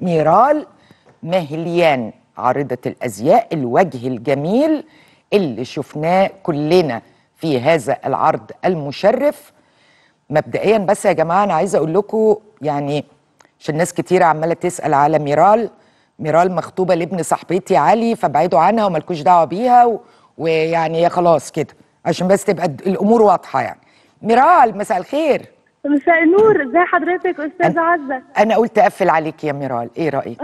ميرال مهليان عارضة الأزياء الوجه الجميل اللي شفناه كلنا في هذا العرض المشرف مبدئيا بس يا جماعة أنا عايزة أقول لكم يعني عشان ناس كتير عمالة تسأل على ميرال ميرال مخطوبة لابن صاحبتي علي فابعدوا عنها وملكوش دعوة بيها و... ويعني يا خلاص كده عشان بس تبقى الأمور واضحة يعني ميرال مساء الخير مساء النور ازي حضرتك استاذه عزه انا قلت اقفل عليك يا ميرال ايه رايك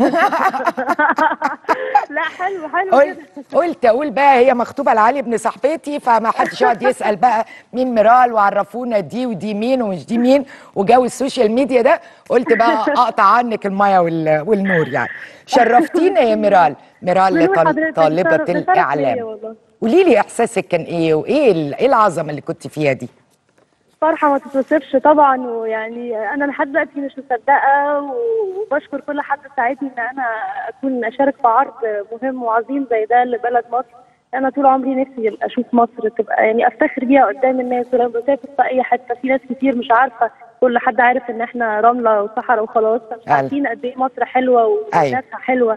لا حلو حلو قلت كده قلت اقول بقى هي مخطوبه لعلي ابن صاحبتي فما حدش يقعد يسال بقى مين ميرال وعرفونا دي ودي مين ومش دي مين وجو السوشيال ميديا ده قلت بقى اقطع عنك الميه وال- والنور يعني شرفتينا يا ميرال ميرال من طال- حضرتك؟ طالبه شرف- شرف ليا الاعلام والله. قولي لي احساسك كان ايه وايه ال- ايه العظمه اللي كنت فيها دي فرحه ما تتوصفش طبعا ويعني انا لحد دلوقتي مش مصدقه وبشكر كل حد ساعدني ان انا اكون اشارك في عرض مهم وعظيم زي ده لبلد مصر انا طول عمري نفسي اشوف مصر تبقى يعني افتخر بيها قدام الناس ولما بسافر في اي حته في ناس كتير مش عارفه كل حد عارف ان احنا رمله وصحراء وخلاص فمش أيوة. عارفين قد ايه مصر حلوه وناسها حلوه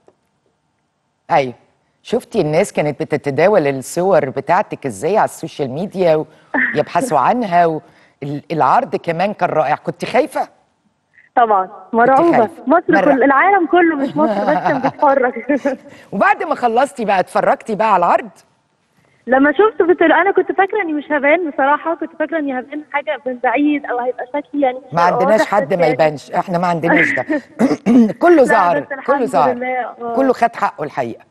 ايوه شفتي الناس كانت بتتداول الصور بتاعتك ازاي على السوشيال ميديا ويبحثوا عنها والعرض كمان كان رائع كنت خايفه طبعا مرعوبه خايفة. مصر مرة. كل العالم كله مش مصر بس كان بيتفرج وبعد ما خلصتي بقى اتفرجتي بقى على العرض لما شفت بتل... انا كنت فاكره اني مش هبان بصراحه كنت فاكره اني هبان حاجه من بعيد او هيبقى شكلي يعني مش ما هيبقى عندناش واضح حد بس ما يعني- يبانش احنا ما عندناش ده كله ظهر بس الحمد كله ظهر لله، آه. كله خد حقه الحقيقه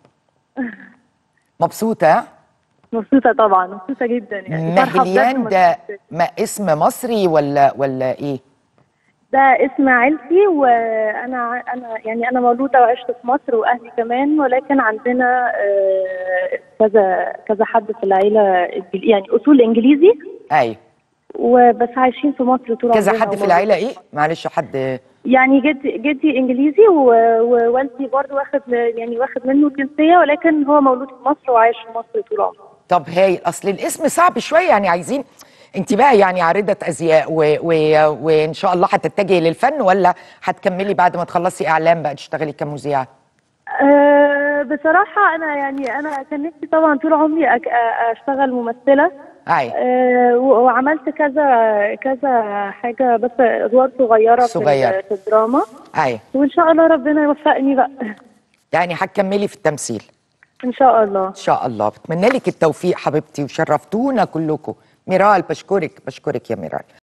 مبسوطه ها؟ مبسوطه طبعا مبسوطه جدا يعني فرحة بجد مهليان ما ده تتوصفش. ما اسم مصري ولا ولا ايه ده اسم عيلتي وانا ع- انا يعني انا مولوده وعشت في مصر واهلي كمان ولكن عندنا آه، كذا كذا حد في العيله إنجل- يعني اصول انجليزي ايوه وبس عايشين في مصر طول كذا عمرنا حد في ومولودين العيله ايه معلش حد يعني جدي جدي انجليزي و- ووالدي برضه واخد يعني واخد منه الجنسيه ولكن هو مولود في مصر وعايش في مصر طول عمره طب هاي اصل الاسم صعب شويه يعني عايزين انت بقى يعني عارضه ازياء و... و... وان شاء الله هتتجهي للفن ولا هتكملي بعد ما تخلصي اعلام بقى تشتغلي كمذيعه أه بصراحه انا يعني انا كان نفسي طبعا طول عمري أك- أ- اشتغل ممثله ايوه أه و- وعملت كذا كذا حاجه بس ادوار صغيره في صغيرة. ال- في الدراما ايوه وان شاء الله ربنا يوفقني بقى يعني هتكملي في التمثيل ان شاء الله ان شاء الله بتمنى لك التوفيق حبيبتي وشرفتونا كلكم ميرال بشكرك بشكرك يا ميرال